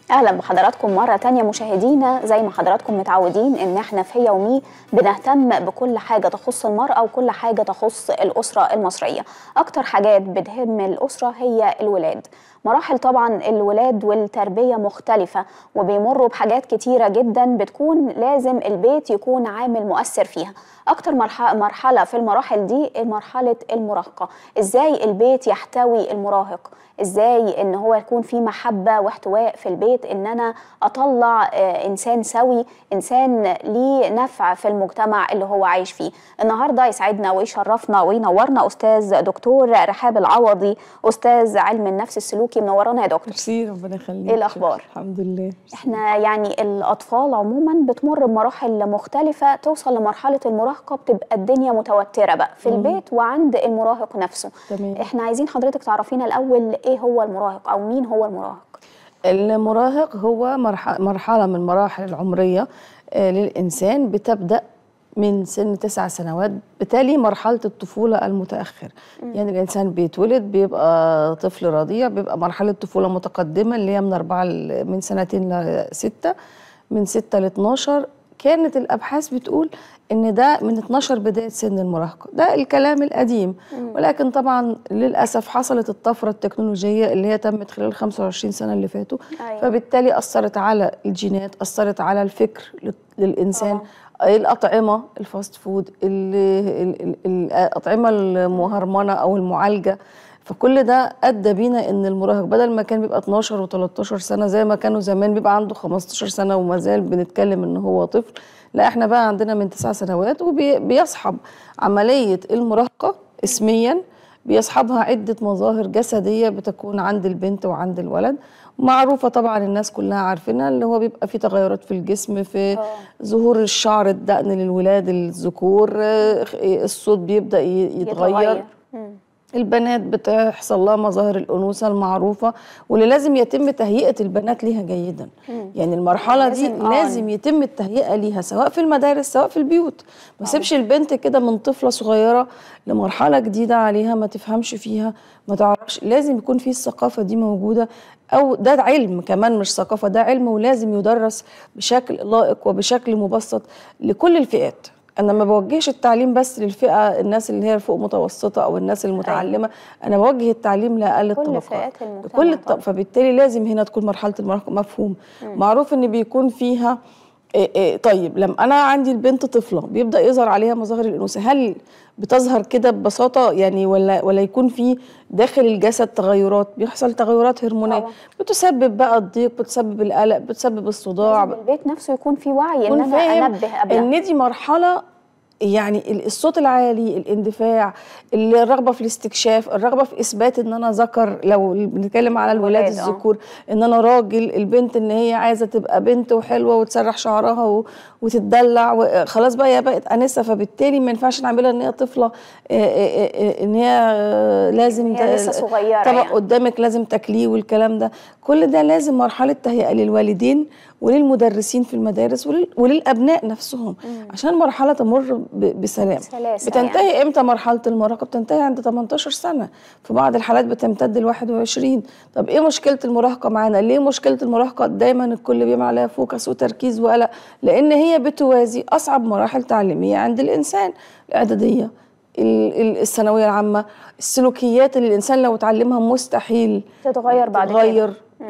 اهلا بحضراتكم مره تانية مشاهدينا زي ما حضراتكم متعودين ان احنا في يومي بنهتم بكل حاجه تخص المراه وكل حاجه تخص الاسره المصريه اكتر حاجات بتهم الاسره هي الولاد مراحل طبعا الولاد والتربيه مختلفه وبيمروا بحاجات كتيره جدا بتكون لازم البيت يكون عامل مؤثر فيها اكتر مرحله في المراحل دي مرحله المراهقه ازاي البيت يحتوي المراهق ازاي ان هو يكون في محبه واحتواء في البيت ان انا اطلع انسان سوي انسان ليه نفع في المجتمع اللي هو عايش فيه النهارده يسعدنا ويشرفنا وينورنا استاذ دكتور رحاب العوضي استاذ علم النفس السلوكي منورانا يا دكتور ميرسي ربنا يخليك ايه الاخبار الحمد لله احنا يعني الاطفال عموما بتمر بمراحل مختلفه توصل لمرحله المراهقه بتبقى الدنيا متوتره بقى في البيت وعند المراهق نفسه تمام. احنا عايزين حضرتك تعرفينا الاول ايه هو المراهق او مين هو المراهق المراهق هو مرحله من المراحل العمريه للانسان بتبدا من سن تسع سنوات بالتالي مرحلة الطفولة المتأخر م. يعني الإنسان بيتولد بيبقى طفل رضيع بيبقى مرحلة طفولة متقدمة اللي هي من أربعة من سنتين لستة من ستة ل 12 كانت الأبحاث بتقول إن ده من 12 بداية سن المراهقة ده الكلام القديم م. ولكن طبعا للأسف حصلت الطفرة التكنولوجية اللي هي تمت خلال 25 سنة اللي فاتوا أيوة. فبالتالي أثرت على الجينات أثرت على الفكر للإنسان أوه. الأطعمة الفاست فود الأطعمة المهرمنة أو المعالجة فكل ده أدى بينا إن المراهق بدل ما كان بيبقى 12 و13 سنة زي ما كانوا زمان بيبقى عنده 15 سنة وما زال بنتكلم إن هو طفل لا إحنا بقى عندنا من تسع سنوات وبيصحب عملية المراهقة اسميا بيصحبها عدة مظاهر جسدية بتكون عند البنت وعند الولد معروفة طبعا الناس كلها عارفينها اللي هو بيبقى في تغيرات في الجسم في أوه. ظهور الشعر الدقن للولاد الذكور الصوت بيبدأ يتغير, يتغير. البنات بتحصل لها مظاهر الانوثه المعروفه واللي لازم يتم تهيئه البنات ليها جيدا مم. يعني المرحله دي لازم, لازم يتم التهيئه ليها سواء في المدارس سواء في البيوت ما سيبش البنت كده من طفله صغيره لمرحله جديده عليها ما تفهمش فيها ما تعرفش لازم يكون في الثقافه دي موجوده او ده علم كمان مش ثقافه ده علم ولازم يدرس بشكل لائق وبشكل مبسط لكل الفئات انا ما بوجهش التعليم بس للفئه الناس اللي هي فوق متوسطه او الناس المتعلمه انا بوجه التعليم لاقل كل الطبقات فئات المجتمع كل الطب... فبالتالي لازم هنا تكون مرحله المراهقه مفهوم م. معروف ان بيكون فيها إيه إيه طيب لما انا عندي البنت طفله بيبدا يظهر عليها مظاهر الانوثه هل بتظهر كده ببساطه يعني ولا ولا يكون في داخل الجسد تغيرات بيحصل تغيرات هرمونيه طبعا. بتسبب بقى الضيق بتسبب القلق بتسبب الصداع لازم البيت نفسه يكون فيه وعي ان يكون انا فاهم انبه قبلها ان دي مرحله يعني الصوت العالي الاندفاع الرغبه في الاستكشاف الرغبه في اثبات ان انا ذكر لو بنتكلم على الولاد الولاد، آه. الذكور ان انا راجل البنت ان هي عايزه تبقى بنت وحلوه وتسرح شعرها و- وتتدلع وخلاص بقى هي بقت انسه فبالتالي ما ينفعش نعملها ان هي طفله آه، آه، آه، ان هي آه، لازم هي ت- لسه صغيرة طبق يعني. قدامك لازم تاكليه والكلام ده كل ده لازم مرحله تهيئه للوالدين وللمدرسين في المدارس ولل... وللابناء نفسهم عشان المرحله تمر ب... بسلام بسلاسة بتنتهي يعني. امتى مرحله المراهقه بتنتهي عند 18 سنه في بعض الحالات بتمتد ل 21 طب ايه مشكله المراهقه معانا ليه مشكله المراهقه دايما الكل بيعمل عليها فوكس وتركيز وقلق لان هي بتوازي اصعب مراحل تعليميه عند الانسان الاعداديه ال- ال- الثانويه العامه السلوكيات اللي الانسان لو اتعلمها مستحيل تتغير بعد كده. تتغير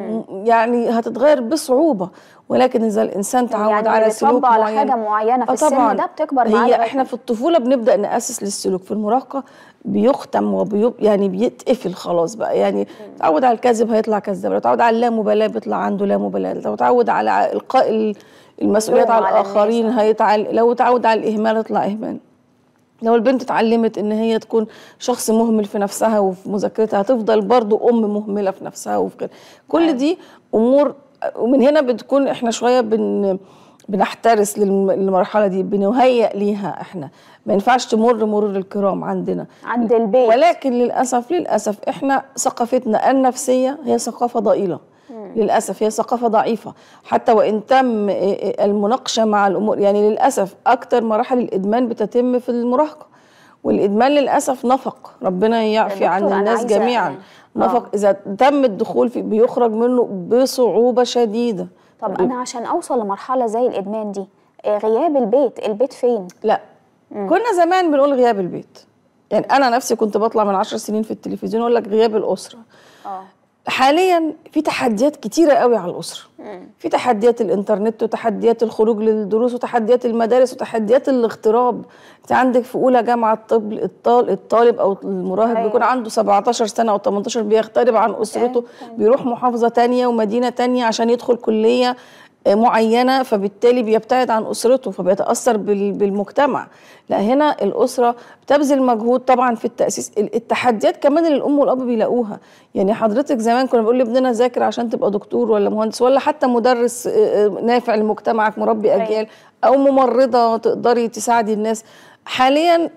يعني هتتغير بصعوبه ولكن اذا الانسان تعود يعني على اللي سلوك بيتربى على معين حاجة معينة في آه السن طبعاً. ده بتكبر معاه هي لغاية احنا في الطفوله بنبدا ناسس للسلوك في المراهقه بيختم وبيب يعني بيتقفل خلاص بقى يعني تعود على الكذب هيطلع كذاب لو تعود على اللامبالاه بيطلع عنده لامبالاه لو تعود على القاء ال- المسؤوليات اللوم على على الاخرين الناس. هيتعل لو تعود على الاهمال يطلع اهمال لو البنت اتعلمت ان هي تكون شخص مهمل في نفسها وفي مذاكرتها هتفضل برضو ام مهمله في نفسها وفي غيرها كل دي امور ومن هنا بتكون احنا شويه بن بنحترس للم- للمرحله دي بنهيئ ليها احنا ما ينفعش تمر مرور الكرام عندنا عند البيت ولكن للاسف للاسف احنا ثقافتنا النفسيه هي ثقافه ضئيله للاسف هي ثقافه ضعيفه حتى وان تم المناقشه مع الامور يعني للاسف اكتر مراحل الادمان بتتم في المراهقه والادمان للاسف نفق ربنا يعفي عن دكتور، أنا الناس عايزة- جميعا آه. نفق اذا تم الدخول فيه بيخرج منه بصعوبه شديده طب انا عشان اوصل لمرحله زي الادمان دي آه، غياب البيت البيت فين لا كنا زمان بنقول غياب البيت يعني انا نفسي كنت بطلع من عشر سنين في التلفزيون اقول لك غياب الاسره اه حاليا في تحديات كتيرة قوي على الأسرة في تحديات الإنترنت وتحديات الخروج للدروس وتحديات المدارس وتحديات الاغتراب أنت عندك في أولى جامعة الطب الطالب, الطالب أو المراهق أيوة. بيكون عنده 17 سنة أو 18 بيغترب عن أسرته بيروح محافظة تانية ومدينة تانية عشان يدخل كلية آه، معينة فبالتالي بيبتعد عن أسرته فبيتأثر بال- بالمجتمع لا هنا الأسرة بتبذل مجهود طبعا في التأسيس ال- التحديات كمان اللي الأم والأب بيلاقوها يعني حضرتك زمان كنا بنقول لابننا ذاكر عشان تبقى دكتور ولا مهندس ولا حتى مدرس آه، آه، نافع لمجتمعك مربي أيوة. أجيال أو ممرضة تقدري تساعدي الناس حاليا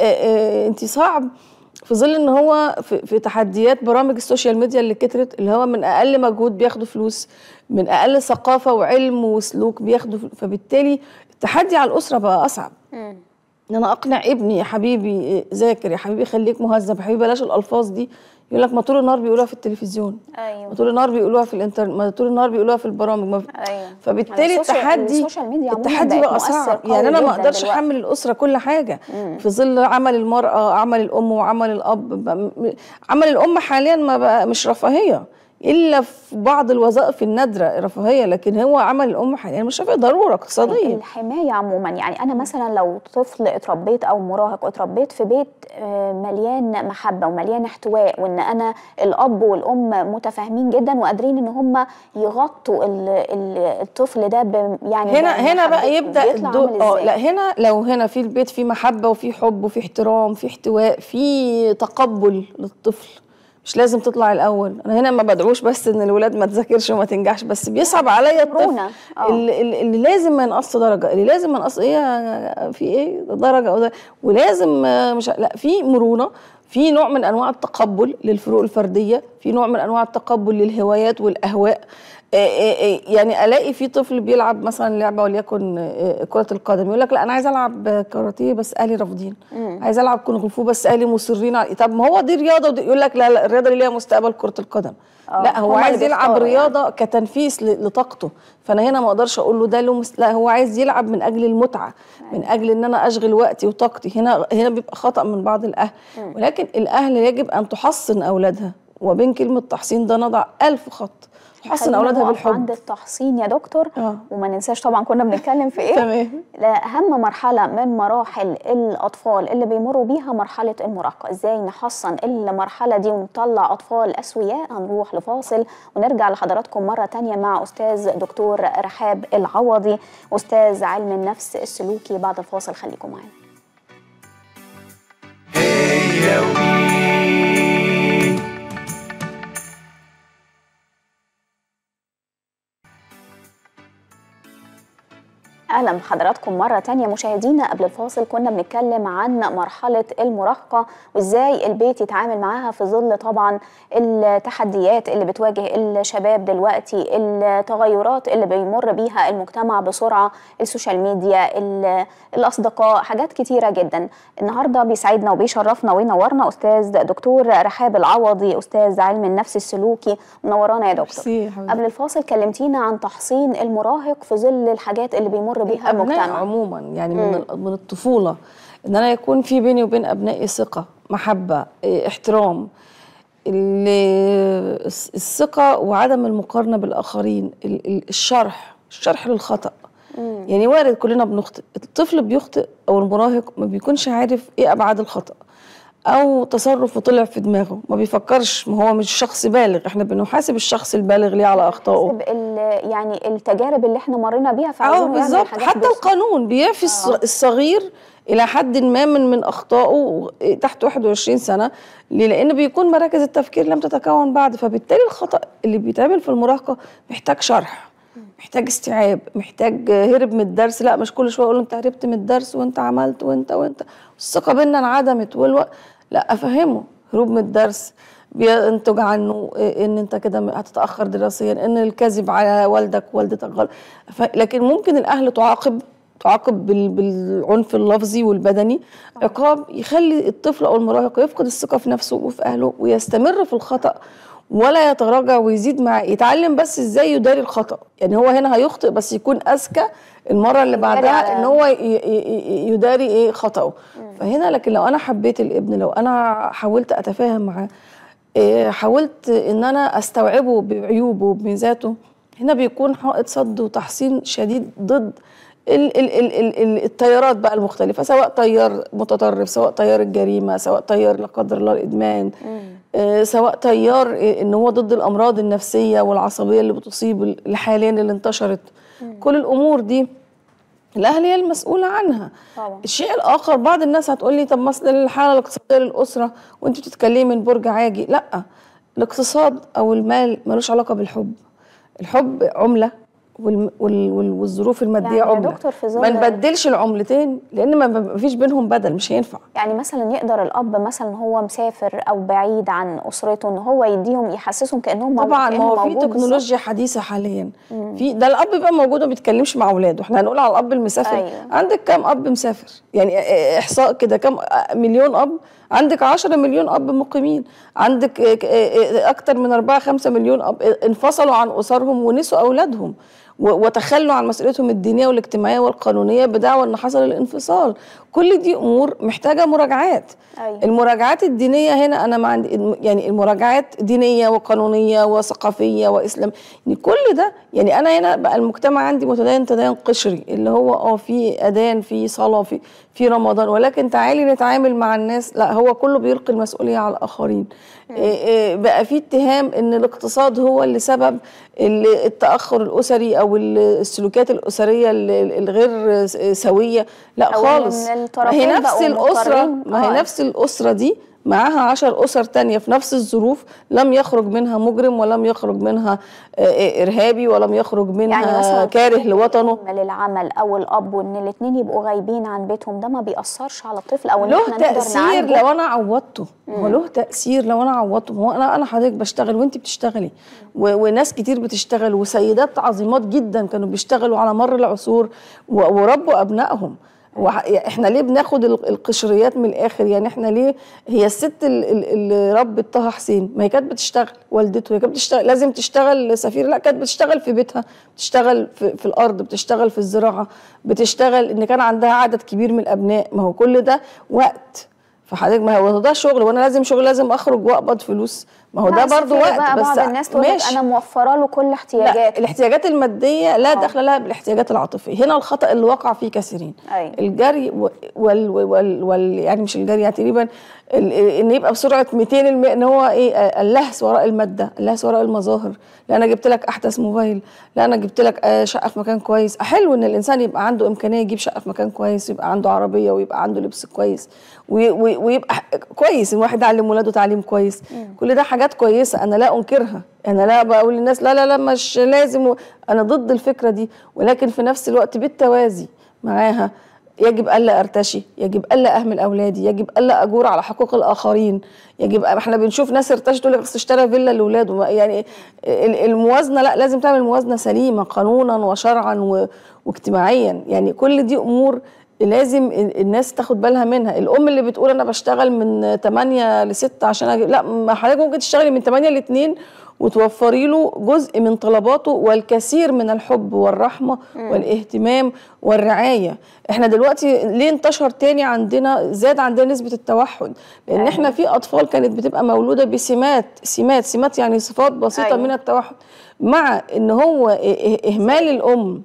انت صعب في ظل ان هو في, في تحديات برامج السوشيال ميديا اللي كترت اللي هو من اقل مجهود بياخدوا فلوس من اقل ثقافه وعلم وسلوك بياخدوا فلوس فبالتالي التحدي على الاسره بقى اصعب مم. ان انا اقنع ابني يا حبيبي إيه، ذاكر يا حبيبي خليك مهذب يا حبيبي بلاش الالفاظ دي يقول لك ما طول النهار بيقولوها في التلفزيون ما ايوه طول النهار بيقولوها في الانترنت ما طول النهار بيقولوها في البرامج ما ايوه فبالتالي السوشيال- التحدي السوشيال ميديا عموماً التحدي بقت بقى مؤثر صعب قوي يعني انا ما جداً اقدرش دلوقتي. احمل الاسره كل حاجه في ظل عمل المراه عمل الام وعمل الاب بقى م- عمل الام حاليا ما بقى مش رفاهيه الا في بعض الوظائف النادره رفاهيه لكن هو عمل الام حاليا مش رفاهيه ضروره اقتصاديه الحماية عموما يعني أنا مثلا لو طفل اتربيت أو مراهق اتربيت في بيت آه، مليان محبة ومليان احتواء وإن أنا الأب والأم متفاهمين جدا وقادرين إن هم يغطوا ال- ال- الطفل ده ب- يعني هنا هنا بقى بمحبته. يبدا بيطلع الدور عامل اه إزاي؟ لا هنا لو هنا في البيت في محبه وفي حب وفي احترام في احتواء في تقبل للطفل مش لازم تطلع الاول انا هنا ما بدعوش بس ان الولاد ما تذاكرش وما تنجحش بس بيصعب عليا الطفل مرونة. آه. اللي, اللي اللي لازم ما ينقص درجه اللي لازم ما ينقص ايه يا- في ايه درجه أو ده ولازم آه، مش لا في مرونه في نوع من انواع التقبل للفروق الفرديه في نوع من انواع التقبل للهوايات والاهواء آه، آه، آه، يعني الاقي في طفل بيلعب مثلا لعبه وليكن آه، كره القدم يقول لك لا انا عايز العب كاراتيه بس اهلي رافضين عايز العب كونغ فو بس اهلي مصرين على- طب ما هو دي رياضه ودي يقول لك لا لا الرياضه اللي ليها مستقبل كره القدم آه، لا هو هما اللي عايز يلعب بيختاروا يعني. رياضه كتنفيس ل- لطاقته فانا هنا ما اقدرش اقول له ده له مس... لا هو عايز يلعب من اجل المتعه من اجل ان انا اشغل وقتي وطاقتي هنا هنا بيبقى خطا من بعض الاهل ولكن الاهل يجب ان تحصن اولادها وبين كلمه تحصين ده نضع ألف خط تحصن خلينا اولادها نقف عند بالحب التحصين يا دكتور آه. وما ننساش طبعا كنا بنتكلم في ايه تمام لا، أهم مرحلة من مراحل الأطفال اللي بيمروا بيها مرحلة المراهقة إزاي نحصن المرحلة دي ونطلع أطفال أسوياء هنروح لفاصل ونرجع لحضراتكم مرة تانية مع أستاذ دكتور رحاب العوضي أستاذ علم النفس السلوكي بعد الفاصل خليكم معانا اهلا بحضراتكم مره تانية مشاهدينا قبل الفاصل كنا بنتكلم عن مرحله المراهقه وازاي البيت يتعامل معاها في ظل طبعا التحديات اللي بتواجه الشباب دلوقتي التغيرات اللي بيمر بيها المجتمع بسرعه السوشيال ميديا ال- الاصدقاء حاجات كتيره جدا النهارده بيسعدنا وبيشرفنا وينورنا استاذ دكتور رحاب العوضي استاذ علم النفس السلوكي منورانا يا دكتور ميرسي يا حبيبتي. قبل الفاصل كلمتينا عن تحصين المراهق في ظل الحاجات اللي بيمر بيها الابناء المجتمع عموما يعني من ال- من الطفوله ان انا يكون في بيني وبين ابنائي ثقه محبه إيه، احترام ال- الس- الثقه وعدم المقارنه بالاخرين ال- ال- الشرح الشرح للخطا يعني وارد كلنا بنخطئ الطفل بيخطئ او المراهق ما بيكونش عارف ايه ابعاد الخطا او تصرف طلع في دماغه ما بيفكرش ما هو مش شخص بالغ احنا بنحاسب الشخص البالغ ليه على اخطائه حسب ال- يعني التجارب اللي احنا مرينا بيها اه فعايزين نعمل بالظبط حاجات حتى بس- القانون بيعفي الص- الصغير الى حد ما من من اخطائه تحت 21 سنه ليه؟ لان بيكون مراكز التفكير لم تتكون بعد فبالتالي الخطا اللي بيتعمل في المراهقه محتاج شرح محتاج استيعاب محتاج هرب من الدرس لا مش كل شويه اقول له انت هربت من الدرس وانت عملت وانت وانت الثقه بينا انعدمت والوقت لا افهمه هروب من الدرس بينتج عنه إيه ان انت كده هتتاخر دراسيا ان الكذب على والدك والدتك غلط ف- لكن ممكن الاهل تعاقب تعاقب بال- بالعنف اللفظي والبدني عقاب يخلي الطفل او المراهق يفقد الثقه في نفسه وفي اهله ويستمر في الخطا ولا يتراجع ويزيد مع يتعلم بس ازاي يداري الخطا يعني هو هنا هيخطئ بس يكون اذكى المره اللي يداري بعدها على- ان هو ي- ي- ي- يداري ايه خطأه فهنا لكن لو انا حبيت الابن لو انا حاولت اتفاهم معاه إيه، حاولت ان انا استوعبه بعيوبه وبميزاته هنا بيكون حائط صد وتحصين شديد ضد ال ال ال ال ال التيارات بقى المختلفة سواء تيار متطرف سواء تيار الجريمة سواء تيار لا قدر الله الإدمان آه سواء تيار آه، إن هو ضد الأمراض النفسية والعصبية اللي بتصيب ال- حاليا اللي انتشرت كل الأمور دي الأهل هي المسؤولة عنها طبعا. الشيء الآخر بعض الناس هتقول لي طب ما أصل الحالة الاقتصادية للأسرة وأنت بتتكلمي من برج عاجي لا الاقتصاد أو المال ملوش علاقة بالحب الحب عملة والم- وال- وال- والظروف المادية يعني يا عملة دكتور في ظل- ما نبدلش العملتين لأن ما ما فيش بينهم بدل مش هينفع يعني مثلا يقدر الاب مثلا هو مسافر او بعيد عن اسرته ان هو يديهم يحسسهم كانهم موجود- طبعا ما كأنه هو في موجود تكنولوجيا حديثه حاليا في ده الاب بقى موجود وما بيتكلمش مع اولاده احنا هنقول على الاب المسافر أيوة. عندك كام اب مسافر يعني اه- احصاء كده كام اه مليون اب عندك 10 مليون اب مقيمين عندك اه- اه- اكتر من 4 5 مليون اب انفصلوا عن اسرهم ونسوا اولادهم و- وتخلوا عن مسؤوليتهم الدينيه والاجتماعيه والقانونيه بدعوى ان حصل الانفصال كل دي امور محتاجه مراجعات أيوة. المراجعات الدينيه هنا انا ما عندي يعني المراجعات دينيه وقانونيه وثقافيه واسلام يعني كل ده يعني انا هنا بقى المجتمع عندي متدين تدين قشري اللي هو اه في اذان في صلاه في في رمضان ولكن تعالي نتعامل مع الناس لا هو كله بيلقي المسؤوليه على الاخرين إيه إيه بقى في اتهام ان الاقتصاد هو اللي سبب ال- التاخر الاسري او ال- السلوكيات الاسريه ال- ال- الغير سويه لا أو إن خالص ما الطرفين هي نفس بقوا الاسره مضطرين. ما هي آه. نفس الأسرة دي معاها عشر أسر تانية في نفس الظروف لم يخرج منها مجرم ولم يخرج منها آه، آه، إرهابي ولم يخرج منها يعني مثلا كاره لوطنه للعمل او الاب وان الاثنين يبقوا غايبين عن بيتهم ده ما بيأثرش على الطفل او ان له احنا نقدر تأثير نعالجه لو أنا عوضته هو له تأثير لو أنا عوضته هو أنا أنا حضرتك بشتغل وأنت بتشتغلي و- وناس كتير بتشتغل وسيدات عظيمات جدا كانوا بيشتغلوا على مر العصور و- وربوا أبنائهم وح- احنا ليه بناخد ال- القشريات من الاخر يعني احنا ليه هي الست ال- ال- اللي ربت طه حسين ما هي كانت بتشتغل والدته هي كانت بتشتغل لازم تشتغل سفير لا كانت بتشتغل في بيتها بتشتغل في, في الارض بتشتغل في الزراعه بتشتغل ان كان عندها عدد كبير من الابناء ما هو كل ده وقت فحضرتك ما هو ده شغل وانا لازم شغل لازم اخرج واقبض فلوس ما هو ده لا، برضو سفير وقت بقى بس بعض الناس تقول لك ماشي. انا موفره له كل لا احتياجاته الاحتياجات الماديه لا دخل لها بالاحتياجات العاطفيه هنا الخطا اللي وقع فيه كثيرين أيوة. الجري و- وال, وال, وال يعني مش الجري يعني تقريبا ال- ان يبقى بسرعه 200 الم... ان هو ايه آه، اللهس وراء الماده اللهس وراء المظاهر لا انا جبت لك احدث موبايل لا انا جبت لك آه، شقه في مكان كويس حلو ان الانسان يبقى عنده امكانيه يجيب شقه في مكان كويس يبقى عنده عربيه ويبقى عنده لبس كويس وي- وي- ويبقى ح- كويس الواحد يعلم ولاده تعليم كويس كل ده حاجات كويسه انا لا انكرها انا لا بقول للناس لا لا لا مش لازم و- انا ضد الفكره دي ولكن في نفس الوقت بالتوازي معاها يجب الا ارتشي يجب الا اهمل اولادي يجب الا اجور على حقوق الاخرين يجب احنا بنشوف ناس ارتشت تقول لك أصل اشترى فيلا لاولاده ما- يعني ال- الموازنه لا لازم تعمل موازنه سليمه قانونا وشرعا و- واجتماعيا يعني كل دي امور لازم ال- الناس تاخد بالها منها الام اللي بتقول انا بشتغل من 8 ل 6 عشان أجيب لا ما حضرتك ممكن تشتغلي من 8 ل 2 وتوفري له جزء من طلباته والكثير من الحب والرحمه والاهتمام والرعايه احنا دلوقتي ليه انتشر تاني عندنا زاد عندنا نسبه التوحد لان احنا في اطفال كانت بتبقى مولوده بسمات سمات سمات يعني صفات بسيطه أيوة. من التوحد مع ان هو إه- إه- اهمال الام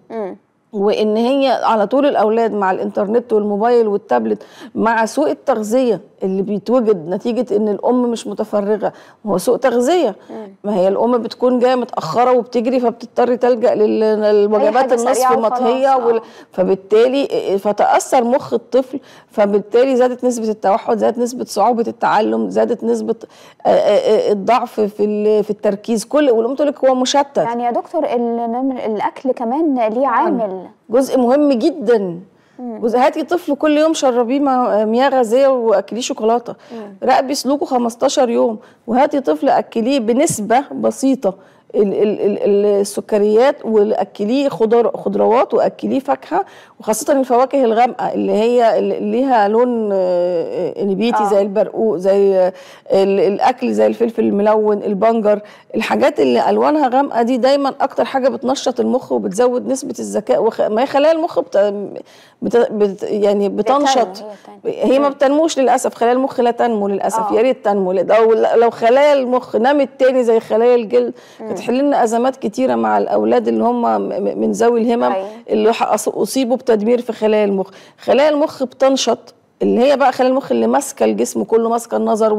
وان هي على طول الاولاد مع الانترنت والموبايل والتابلت مع سوء التغذيه اللي بيتوجد نتيجه ان الام مش متفرغه هو سوء تغذيه ما هي الام بتكون جايه متاخره وبتجري فبتضطر تلجا لل- للوجبات حاجة النصف سريعة وخلاص، مطهيه آه. وال... فبالتالي فتاثر مخ الطفل فبالتالي زادت نسبه التوحد زادت نسبه صعوبه التعلم زادت نسبه آه، آه، آه، الضعف في ال- في التركيز كل والام تقول لك هو مشتت يعني يا دكتور ال- الاكل كمان ليه عامل جزء مهم جدا جزء هاتي طفل كل يوم شربيه مع- مياه غازيه واكليه شوكولاته راقبي سلوكه 15 يوم وهاتي طفل اكليه بنسبه بسيطه ال- ال- ال- السكريات واكليه خضر خضروات واكليه فاكهه وخاصه الفواكه الغامقه اللي هي اللي ليها لون آه، نبيتي آه. زي البرقوق زي آه، ال- الاكل زي الفلفل الملون البنجر الحاجات اللي الوانها غامقه دي دايما اكتر حاجه بتنشط المخ وبتزود نسبه الذكاء وخ... ما هي خلايا المخ بت... بت... بت... يعني بتنشط هي بتنمو. هي ما بتنموش للاسف خلايا المخ لا تنمو للاسف آه. يا ريت تنمو لو لو خلايا المخ نمت تاني زي خلايا الجلد هتحل لنا ازمات كتيره مع الاولاد اللي هم م- م- من ذوي الهمم أيوة. اللي ح- أص- اصيبوا بتدمير في خلايا المخ خلايا المخ بتنشط اللي هي بقى خلايا المخ اللي ماسكه الجسم كله ماسكه النظر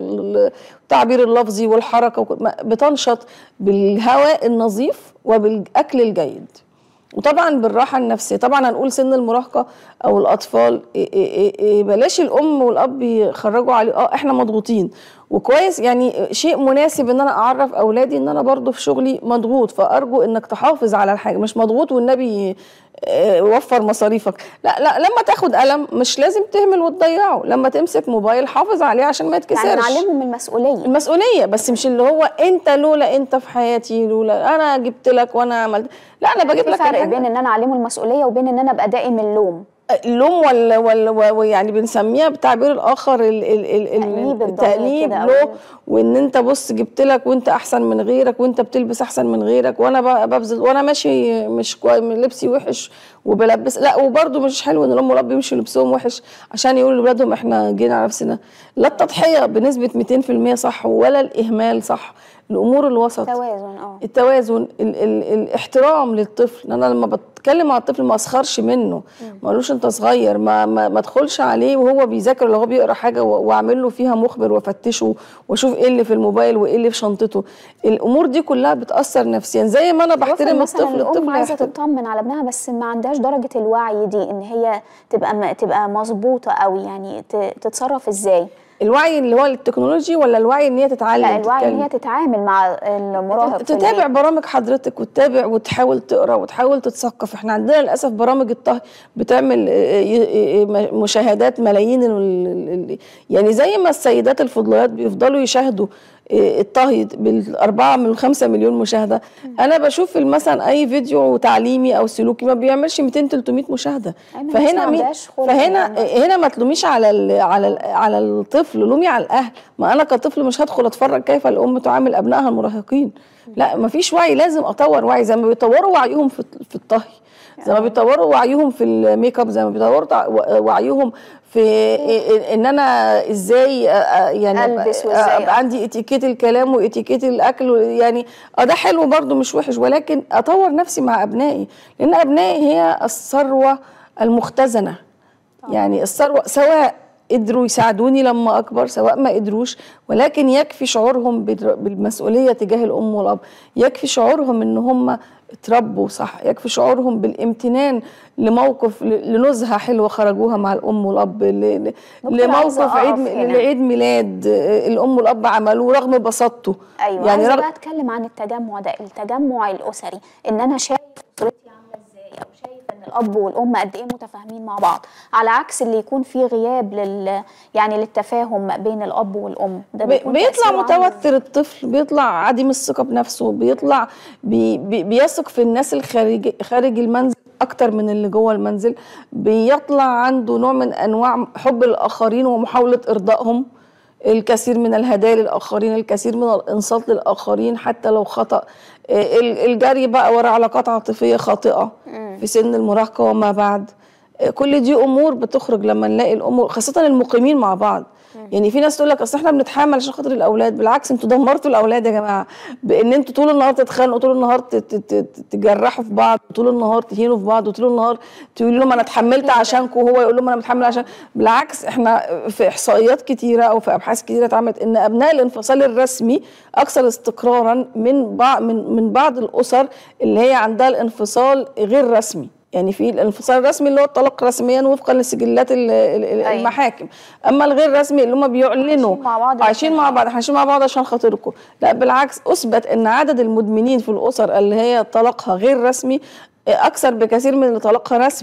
والتعبير اللفظي والحركه وكل- ما- بتنشط بالهواء النظيف وبالاكل الجيد وطبعا بالراحه النفسيه طبعا هنقول سن المراهقه او الاطفال إيه إيه إيه إيه بلاش الام والاب يخرجوا عليه اه احنا مضغوطين وكويس يعني شيء مناسب ان انا اعرف اولادي ان انا برضو في شغلي مضغوط فارجو انك تحافظ على الحاجه مش مضغوط والنبي آه، وفر مصاريفك لا لا لما تاخد قلم مش لازم تهمل وتضيعه لما تمسك موبايل حافظ عليه عشان ما يتكسرش يعني نعلمهم المسؤوليه المسؤوليه بس مش اللي هو انت لولا انت في حياتي لولا انا جبت لك وانا عملت لا انا بجيب في لك فرق الحاجة. بين ان انا اعلمه المسؤوليه وبين ان انا ابقى دائم اللوم اللوم ولا ولا ويعني بنسميها بتعبير الاخر ال ال ال تأنيب ال الضمير التأنيب كده أو- له وان انت بص جبت لك وانت احسن من غيرك وانت بتلبس احسن من غيرك وانا ب- ببذل وانا ماشي مش كويس لبسي وحش وبلبس لا وبرده مش حلو ان الام والاب يمشوا لبسهم وحش عشان يقولوا لاولادهم احنا جينا على نفسنا لا التضحيه بنسبه 200% صح ولا الاهمال صح الامور الوسط توازن اه التوازن ال ال الاحترام للطفل ان انا لما بتكلم مع الطفل ما اسخرش منه ما اقولوش انت صغير ما ما, ما ادخلش عليه وهو بيذاكر ولا هو بيقرا حاجه و- واعمل له فيها مخبر وافتشه واشوف ايه اللي في الموبايل وايه اللي في شنطته الامور دي كلها بتاثر نفسيا زي ما انا بحترم مثلا الطفل الام الطفل عايزه هيحترم. تطمن على ابنها بس ما عندهاش درجه الوعي دي ان هي تبقى م- تبقى مظبوطه قوي يعني ت- تتصرف ازاي الوعي اللي هو التكنولوجي ولا الوعي ان هي تتعلم لا الوعي ان تتكلم؟ هي تتعامل مع المراهق في تتابع البيت. برامج حضرتك وتتابع وتحاول تقرا وتحاول تتثقف احنا عندنا للاسف برامج الطهي بتعمل آه، آه، آه، مشاهدات ملايين ال- ال- ال- يعني زي ما السيدات الفضليات بيفضلوا يشاهدوا آه، الطهي بالأربعة من خمسة مليون مشاهدة أنا بشوف في مثلا أي فيديو تعليمي أو سلوكي ما بيعملش 200 300 مشاهدة أيوة، الناس ما فهنا مين عندهاش خلق فهنا يعني. هنا ما تلوميش على ال على ال على الطفل لومي على الاهل ما انا كطفل مش هدخل اتفرج كيف الام تعامل ابنائها المراهقين لا ما فيش وعي لازم اطور وعي زي ما بيطوروا وعيهم في في الطهي زي ما بيطوروا وعيهم في الميك اب زي ما بيطوروا تع- وعيهم في ان انا ازاي أ- أ- يعني ألبس أبقى- وإزاي ابقى عندي اتيكيت الكلام واتيكيت الاكل يعني اه ده حلو برضو مش وحش ولكن اطور نفسي مع ابنائي لان ابنائي هي الثروه المختزنه يعني الثروه سواء قدروا يساعدوني لما اكبر سواء ما قدروش ولكن يكفي شعورهم بال- بالمسؤوليه تجاه الام والاب يكفي شعورهم ان هم اتربوا صح يكفي شعورهم بالامتنان لموقف ل- لنزهه حلوه خرجوها مع الام والاب ل- ل- دكتور لموقف عايزة عيد أقف م- هنا. لعيد ميلاد آه، الام والاب عملوه رغم بساطته ايوه يعني يعني عايزه رغم بقى اتكلم عن التجمع ده التجمع الاسري ان انا شايف اسرتي عامله ازاي او شايف ان الاب والام قد ايه متفاهمين مع بعض على عكس اللي يكون فيه غياب لل يعني للتفاهم بين الاب والام ده بي- بيكون بيطلع تأثيره عامل متوتر الطفل بيطلع عديم الثقة بنفسه بيطلع بي بي بيثق في الناس الخارج خارج المنزل أكتر من اللي جوه المنزل بيطلع عنده نوع من أنواع حب الآخرين ومحاولة إرضائهم الكثير من الهدايا للآخرين الكثير من الإنصات للآخرين حتى لو خطأ آه، ال- الجري بقى ورا علاقات عاطفية خاطئة في سن المراهقة وما بعد كل دي امور بتخرج لما نلاقي الام خاصه المقيمين مع بعض يعني في ناس تقول لك اصل احنا بنتحمل عشان خاطر الاولاد بالعكس انتوا دمرتوا الاولاد يا جماعه بان انتوا طول النهار تتخانقوا طول النهار ت- ت- ت- تجرحوا في بعض طول النهار تهينوا في بعض وطول النهار تقولوا لهم انا اتحملت عشانكم وهو يقول لهم انا متحمل عشان بالعكس احنا في احصائيات كتيره او في ابحاث كتيره اتعملت ان ابناء الانفصال الرسمي اكثر استقرارا من بعض من من بعض الاسر اللي هي عندها الانفصال غير رسمي يعني في الانفصال الرسمي اللي هو الطلاق رسميا وفقا لسجلات ال- ال- ال- أيوة. المحاكم اما الغير رسمي اللي هم بيعلنوا عايشين مع بعض عايشين مع بعض احنا عايشين مع بعض عشان خاطركم لا بالعكس اثبت ان عدد المدمنين في الاسر اللي هي طلاقها غير رسمي اكثر بكثير من اللي طلاقها رسمي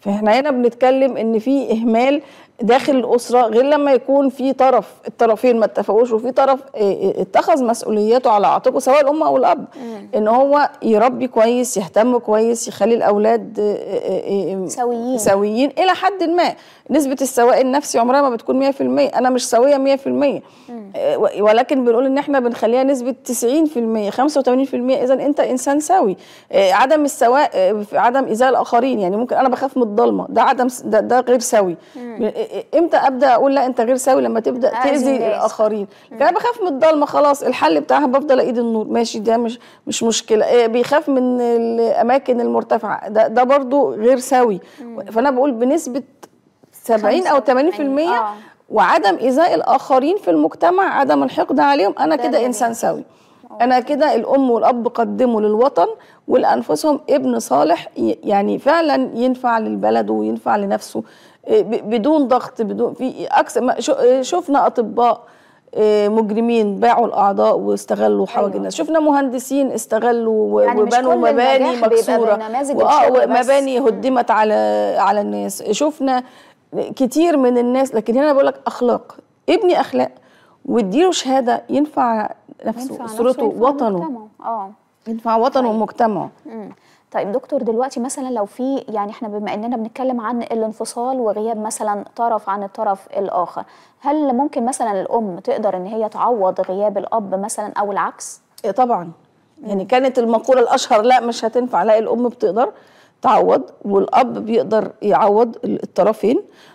فاحنا هنا بنتكلم ان في اهمال داخل الاسره غير لما يكون في طرف الطرفين ما اتفقوش وفي طرف اه، اه، اتخذ مسؤولياته على عاتقه سواء الام او الاب ان هو يربي كويس يهتم كويس يخلي الاولاد اه، اه، اه، سويين. سويين الى حد ما نسبه السواء النفسي عمرها ما بتكون 100% انا مش سويه 100% آه، و- ولكن بنقول ان احنا بنخليها نسبه 90% 85% اذا انت انسان سوي آه، عدم السواء آه، في عدم ايذاء الاخرين يعني ممكن انا بخاف من الضلمه ده عدم س- ده, ده غير سوي آه، آه، امتى ابدا اقول لا انت غير سوي لما تبدا أذي تاذي الناس. الاخرين لكن انا بخاف من الضلمه خلاص الحل بتاعها بفضل ايد النور ماشي ده مش مش مشكله آه، بيخاف من الاماكن المرتفعه ده ده برضو غير سوي فانا بقول بنسبه 70 او 80% آه. وعدم ايذاء الاخرين في المجتمع عدم الحقد عليهم انا ده كده جميل. انسان سوي انا كده الام والاب قدموا للوطن ولانفسهم ابن صالح ي- يعني فعلا ينفع للبلد وينفع لنفسه إيه، ب- بدون ضغط بدون في اكثر ما- شو- إيه، شفنا اطباء إيه، مجرمين باعوا الاعضاء واستغلوا حوائج أيوة. الناس شفنا مهندسين استغلوا و- يعني مش وبنوا كل مباني النجاح بيبقى مكسوره بنماذج وآه، الشغل بس. ومباني هدمت على على الناس شفنا كتير من الناس لكن هنا بقول لك اخلاق ابني اخلاق واديله شهاده ينفع نفسه ينفع اسرته نفسه ينفع وطنه مجتمعه. اه ينفع وطنه ومجتمعه مم. طيب دكتور دلوقتي مثلا لو في يعني احنا بما اننا بنتكلم عن الانفصال وغياب مثلا طرف عن الطرف الاخر هل ممكن مثلا الام تقدر ان هي تعوض غياب الاب مثلا او العكس إيه طبعا يعني كانت المقوله الاشهر لا مش هتنفع لا الام بتقدر تعوض والاب بيقدر يعوض الطرفين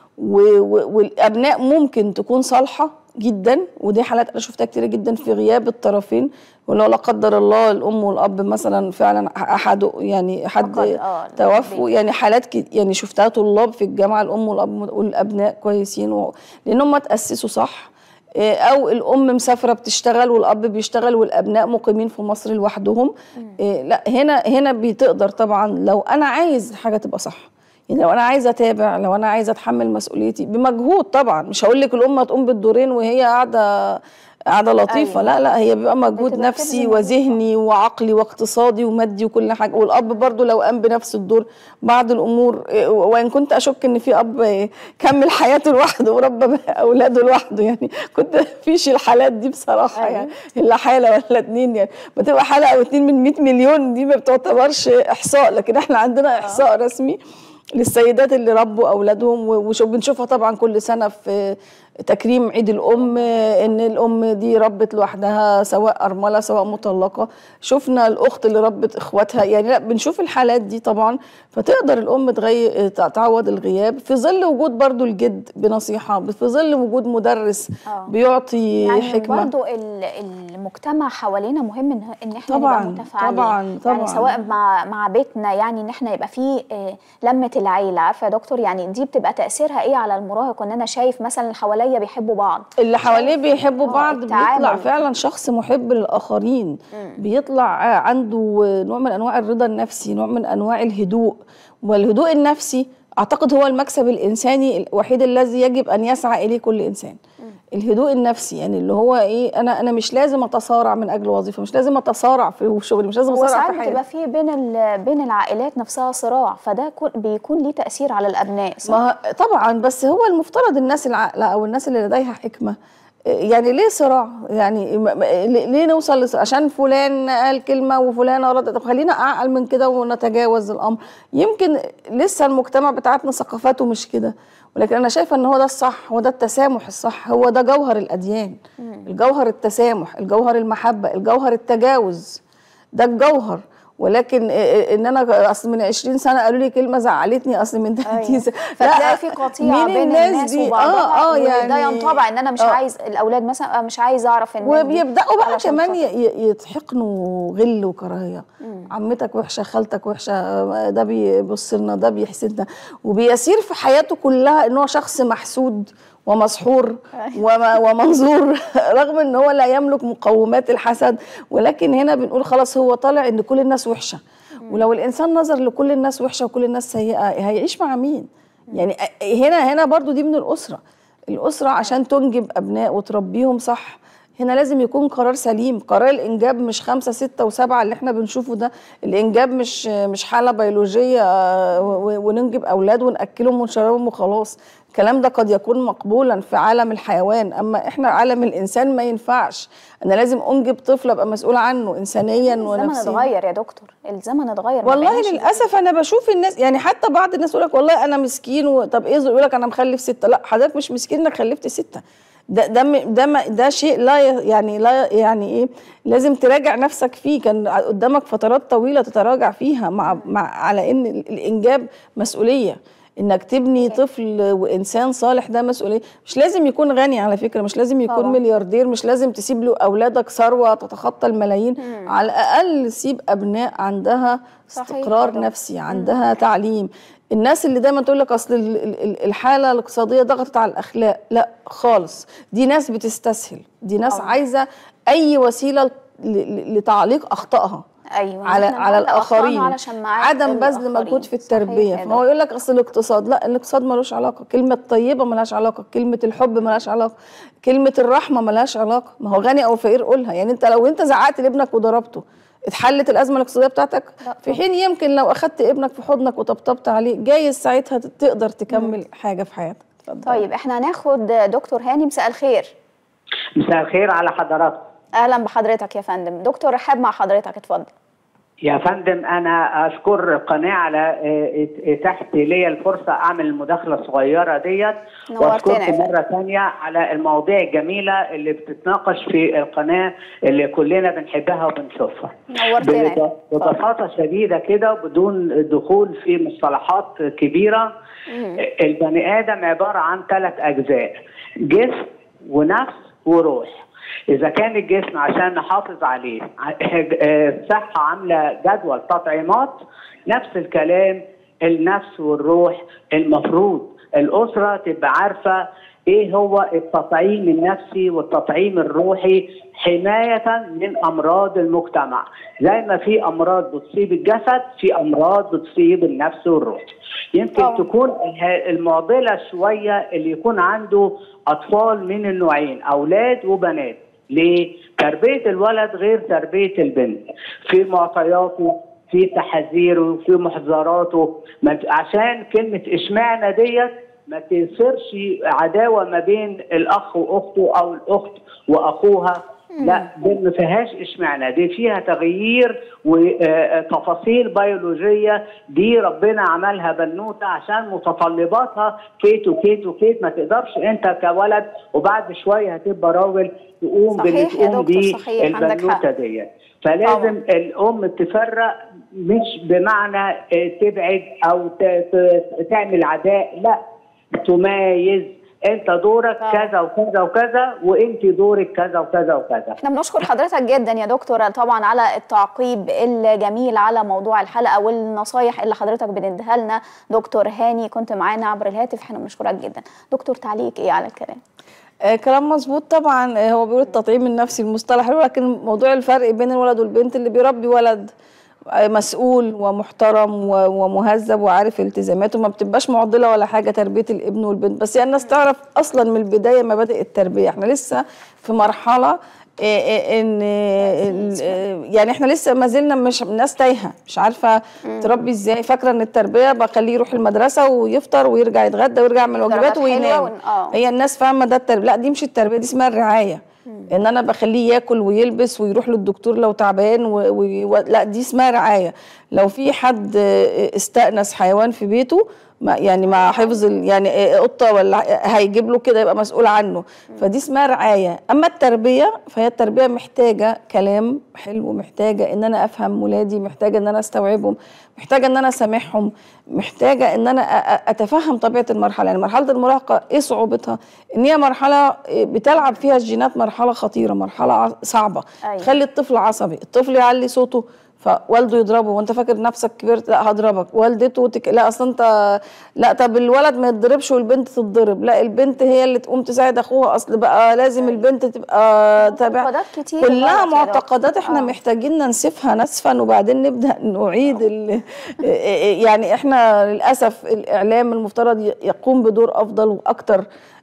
و- و- والابناء ممكن تكون صالحه جدا ودي حالات انا شفتها كتير جدا في غياب الطرفين ولو لا قدر الله الام والاب مثلا فعلا احد يعني حد فقد، آه، توفوا يعني حالات كت- يعني شفتها طلاب في الجامعه الام والاب والابناء كويسين و... لان هم تاسسوا صح إيه، او الام مسافره بتشتغل والاب بيشتغل والابناء مقيمين في مصر لوحدهم إيه، لا هنا هنا بتقدر طبعا لو انا عايز حاجه تبقى صح يعني لو انا عايزه اتابع لو انا عايزه اتحمل مسؤوليتي بمجهود طبعا مش هقول لك الام تقوم بالدورين وهي قاعده قاعده لطيفه أيوة. لا لا هي بيبقى مجهود بتبقى نفسي بتبذل مجهود وذهني وعقلي واقتصادي ومادي وكل حاجه والاب برضو لو قام بنفس الدور بعض الامور إيه، وان كنت اشك ان في اب إيه، كمل حياته لوحده وربى اولاده لوحده يعني كنت فيش الحالات دي بصراحه أيوة. يعني الا حاله ولا اتنين يعني بتبقى حاله او اتنين من 100 مليون دي ما بتعتبرش احصاء لكن احنا عندنا احصاء رسمي للسيدات اللي ربوا اولادهم وبنشوفها طبعا كل سنه في تكريم عيد الام ان الام دي ربت لوحدها سواء ارمله سواء مطلقه شفنا الاخت اللي ربت اخواتها يعني لا بنشوف الحالات دي طبعا فتقدر الام تغي... تعوض الغياب في ظل وجود برضو الجد بنصيحه في ظل وجود مدرس آه. بيعطي يعني حكمه برضو ال- المجتمع حوالينا مهم ان ان احنا طبعاً، نبقى متفاعلين طبعاً، طبعاً. يعني سواء مع مع بيتنا يعني ان احنا يبقى فيه آه، لمه العيله عارفه يا دكتور يعني دي بتبقى تاثيرها ايه على المراهق ان انا شايف مثلا اللي حواليا بيحبوا بعض اللي حواليه بيحبوا آه، بعض التعامل. بيطلع فعلا شخص محب للاخرين بيطلع عنده نوع من انواع الرضا النفسي نوع من انواع الهدوء والهدوء النفسي اعتقد هو المكسب الانساني الوحيد الذي يجب ان يسعى اليه كل انسان الهدوء النفسي يعني اللي هو ايه انا انا مش لازم اتصارع من اجل وظيفه مش لازم اتصارع في شغلي مش لازم اتصارع وساعات في حياتي بتبقى في بين ال- بين العائلات نفسها صراع فده كو- بيكون ليه تاثير على الابناء صح؟ ما طبعا بس هو المفترض الناس العاقله او الناس اللي لديها حكمه يعني ليه صراع يعني م- م- ليه ليه نوصل لصراع؟ عشان فلان قال كلمه وفلانه ردت طب خلينا اعقل من كده ونتجاوز الامر يمكن لسه المجتمع بتاعتنا ثقافاته مش كده ولكن انا شايفه ان هو ده الصح هو ده التسامح الصح هو ده جوهر الاديان الجوهر التسامح الجوهر المحبه الجوهر التجاوز ده الجوهر ولكن ان انا اصل من 20 سنه قالوا لي كلمه زعلتني اصل من 30 سنه فتلاقي في قطيعه بين الناس وبعضها اه اه وده يعني ينطبع ان انا مش آه. عايز الاولاد مثلا مش عايز اعرف ان وبيبداوا بقى علشان كمان خاطر. ي- ي- يتحقنوا غل وكراهيه عمتك وحشه خالتك وحشه ده بيبص لنا ده بيحسدنا وبيسير في حياته كلها ان هو شخص محسود ومسحور وم- ومنظور رغم ان هو لا يملك مقومات الحسد ولكن هنا بنقول خلاص هو طالع ان كل الناس وحشه ولو الانسان نظر لكل الناس وحشه وكل الناس سيئه هيعيش مع مين يعني هنا هنا برضو دي من الاسره الاسره عشان تنجب ابناء وتربيهم صح هنا لازم يكون قرار سليم قرار الانجاب مش خمسة ستة وسبعة اللي احنا بنشوفه ده الانجاب مش مش حالة بيولوجية آه، و- وننجب اولاد وناكلهم ونشربهم وخلاص الكلام ده قد يكون مقبولا في عالم الحيوان اما احنا عالم الانسان ما ينفعش انا لازم انجب طفل ابقى مسؤول عنه انسانيا الزمن ونفسيا اتغير يا دكتور الزمن اتغير ما والله بقيناش للاسف انا بشوف الناس يعني حتى بعض الناس يقول لك والله انا مسكين و... طب ايه يقول لك انا مخلف سته لا حضرتك مش مسكين انك خلفت سته ده ده م- ده ما- ده شيء لا ي- يعني لا يعني ايه لازم تراجع نفسك فيه كان قدامك فترات طويله تتراجع فيها مع, مع على ان ال- الانجاب مسؤوليه انك تبني طفل وانسان صالح ده مسؤوليه مش لازم يكون غني على فكره مش لازم يكون طبعا. ملياردير مش لازم تسيب له اولادك ثروه تتخطى الملايين على الاقل سيب ابناء عندها صحيح استقرار طبعا. نفسي عندها تعليم الناس اللي دايما تقول لك اصل ال- ال- ال- الحاله الاقتصاديه ضغطت على الاخلاق لا خالص دي ناس بتستسهل دي ناس طبعا. عايزه اي وسيله ل- ل- لتعليق اخطائها ايوه على إحنا على نعلق أخطائنا الاخرين على شماعات عدم بذل الآخرين. مجهود في صحيح التربيه يا فهو يقول لك اصل الاقتصاد لا الاقتصاد ملوش علاقه كلمه طيبه ملهاش علاقه كلمه الحب ملهاش علاقه كلمه الرحمه ملهاش علاقه ما هو غني او فقير قولها يعني انت لو انت زعقت لابنك وضربته اتحلت الازمه الاقتصاديه بتاعتك لا في حين يمكن لو اخدت ابنك في حضنك وطبطبت عليه جايز ساعتها تقدر تكمل حاجه في حياتك اتفضل. طيب احنا هناخد دكتور هاني مساء الخير مساء الخير على حضراتكم اهلا بحضرتك يا فندم دكتور رحاب مع حضرتك اتفضل يا فندم انا اشكر القناه على آه، اتاحت لي الفرصه اعمل المداخله الصغيره ديت نورتنا يا واشكركم فندم. مره ثانيه على المواضيع الجميله اللي بتتناقش في القناه اللي كلنا بنحبها وبنشوفها نورتنا يا بب- فندم. ببساطه شديده كده بدون دخول في مصطلحات كبيره البني ادم عباره عن ثلاث اجزاء جسم ونفس وروح اذا كان الجسم عشان نحافظ عليه ع- آه، الصحه عامله جدول تطعيمات نفس الكلام النفس والروح المفروض الاسره تبقى عارفه ايه هو التطعيم النفسي والتطعيم الروحي حمايه من امراض المجتمع زي ما في امراض بتصيب الجسد في امراض بتصيب النفس والروح يمكن طبعا. تكون اله- المعضله شويه اللي يكون عنده اطفال من النوعين اولاد وبنات ليه؟ تربيه الولد غير تربيه البنت في معطياته في تحذيره في محذراته ما- عشان كلمه اشمعنى ديت ما تصيرش عداوه ما بين الاخ واخته او الاخت واخوها لا دي ما فيهاش اشمعنى دي فيها تغيير وتفاصيل بيولوجيه دي ربنا عملها بنوته عشان متطلباتها كيت وكيت وكيت ما تقدرش انت كولد وبعد شويه هتبقى راجل تقوم باللي صحيح يا تقوم دكتور، بيه صحيح، عندك حق. البنوته ديت فلازم الام تفرق مش بمعنى آه، تبعد او ت- ت- تعمل عداء لا تميز انت دورك طبعا. كذا وكذا وكذا وانت دورك كذا وكذا وكذا احنا بنشكر حضرتك جدا يا دكتور طبعا على التعقيب الجميل على موضوع الحلقه والنصايح اللي حضرتك بتديها لنا دكتور هاني كنت معانا عبر الهاتف احنا بنشكرك جدا دكتور تعليق ايه على الكلام آه كلام مظبوط طبعا آه هو بيقول التطعيم النفسي المصطلح حلو، لكن موضوع الفرق بين الولد والبنت اللي بيربي ولد آه مسؤول ومحترم و- ومهذب وعارف التزاماته ما بتبقاش معضله ولا حاجه تربيه الابن والبنت بس يعني الناس تعرف اصلا من البدايه مبادئ التربيه احنا لسه في مرحله آه، آه، ان آه، ال- آه، يعني احنا لسه ما زلنا مش ناس تايهه مش عارفه تربي ازاي فاكره ان التربيه بخليه يروح المدرسه ويفطر ويرجع يتغدى ويرجع يعمل واجباته درجات حلوة وينام ون- آه. هي الناس فاهمه ده التربيه لا دي مش التربيه دي اسمها الرعايه ان انا بخليه ياكل ويلبس ويروح للدكتور لو تعبان و... و... و... لا دي اسمها رعايه لو في حد آه، استأنس حيوان في بيته ما يعني مع حفظ ال... يعني آه، قطه ولا هيجيب له كده يبقى مسؤول عنه فدي اسمها رعايه اما التربيه فهي التربيه محتاجه كلام حلو محتاجه ان انا افهم ولادي محتاجه ان انا استوعبهم محتاجه ان انا اسامحهم محتاجه ان انا أ- أ- اتفهم طبيعه المرحله يعني مرحله المراهقه ايه صعوبتها ان هي مرحله بتلعب فيها الجينات مرحله خطيره مرحله ع- صعبه أيوة. تخلي الطفل عصبي الطفل يعلي صوته فوالده يضربه وانت فاكر نفسك كبرت لا هضربك والدته تك... لا اصل انت لا طب الولد ما يتضربش والبنت تتضرب لا البنت هي اللي تقوم تساعد اخوها اصل بقى لازم البنت تبقى تابع معتقدات كتير كلها غلط يا دكتور. معتقدات احنا آه. محتاجين ننسفها نسفا وبعدين نبدا نعيد ال... يعني احنا للاسف الاعلام المفترض ي- يقوم بدور افضل واكتر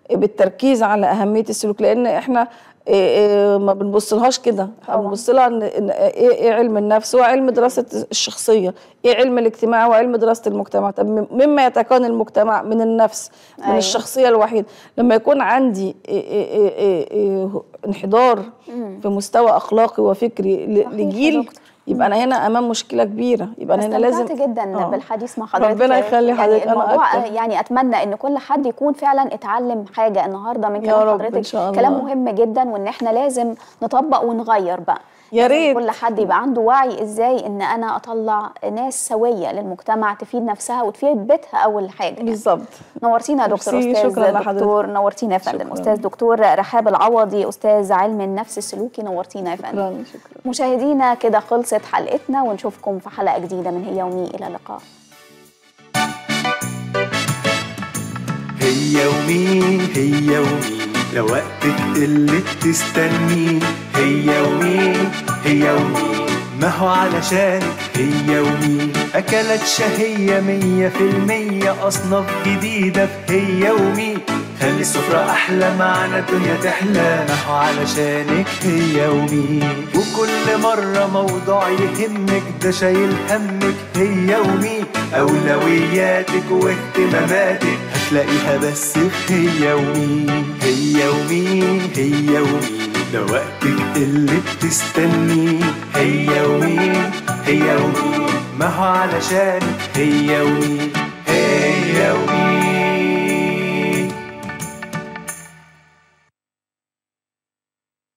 بالتركيز على اهميه السلوك لان احنا إيه إيه ما بنبصلهاش كده احنا طبعاً. بنبص لها ان إن ايه إيه علم النفس هو علم دراسه الشخصيه ايه علم الاجتماع وعلم دراسه المجتمع طب م- مما يتكون المجتمع من النفس من أيوة. الشخصيه الوحيده لما يكون عندي إيه إيه إيه إيه إيه انحدار في مستوى اخلاقي وفكري ل- صحيح يا لجيل دكتور. يبقى انا هنا امام مشكله كبيره يبقى انا هنا لازم استمتعت جدا آه. بالحديث مع حضرتك ربنا يخلي حضرتك، يعني أنا الموضوع أكتر. يعني اتمنى ان كل حد يكون فعلا اتعلم حاجه النهارده من يا كلام رب، حضرتك إن شاء الله. كلام مهم جدا وان احنا لازم نطبق ونغير بقى يا لازم ريت. كل حد يبقى عنده وعي ازاي ان انا اطلع ناس سويه للمجتمع تفيد نفسها وتفيد بيتها اول حاجه يعني. بالظبط نورتينا يا دكتور ميرسي، استاذ شكراً لحضرتك. دكتور نورتينا يا فندم شكراً. استاذ دكتور رحاب العوضي استاذ علم النفس السلوكي نورتينا يا فندم شكرا شكرا مشاهدينا كده خلصت حلقتنا ونشوفكم في حلقه جديده من هي يومي الى اللقاء هي ومين هي ومين لو وقتك اللي بتستنيه هي ومين هي ومين ما هو علشانك هي ومين أكلت شهية مية في المية أصناف جديدة في هي ومين خلي السفرة أحلى معنا الدنيا تحلى ما هو علشانك هي ومين وكل مرة موضوع يهمك ده شايل همك هي ومين أولوياتك واهتماماتك هتلاقيها بس في هي ومين هي ومين هي ومين ده وقتك اللي بتستنيه هي ومين هي ومين ما هو علشان هي ومين هي ومين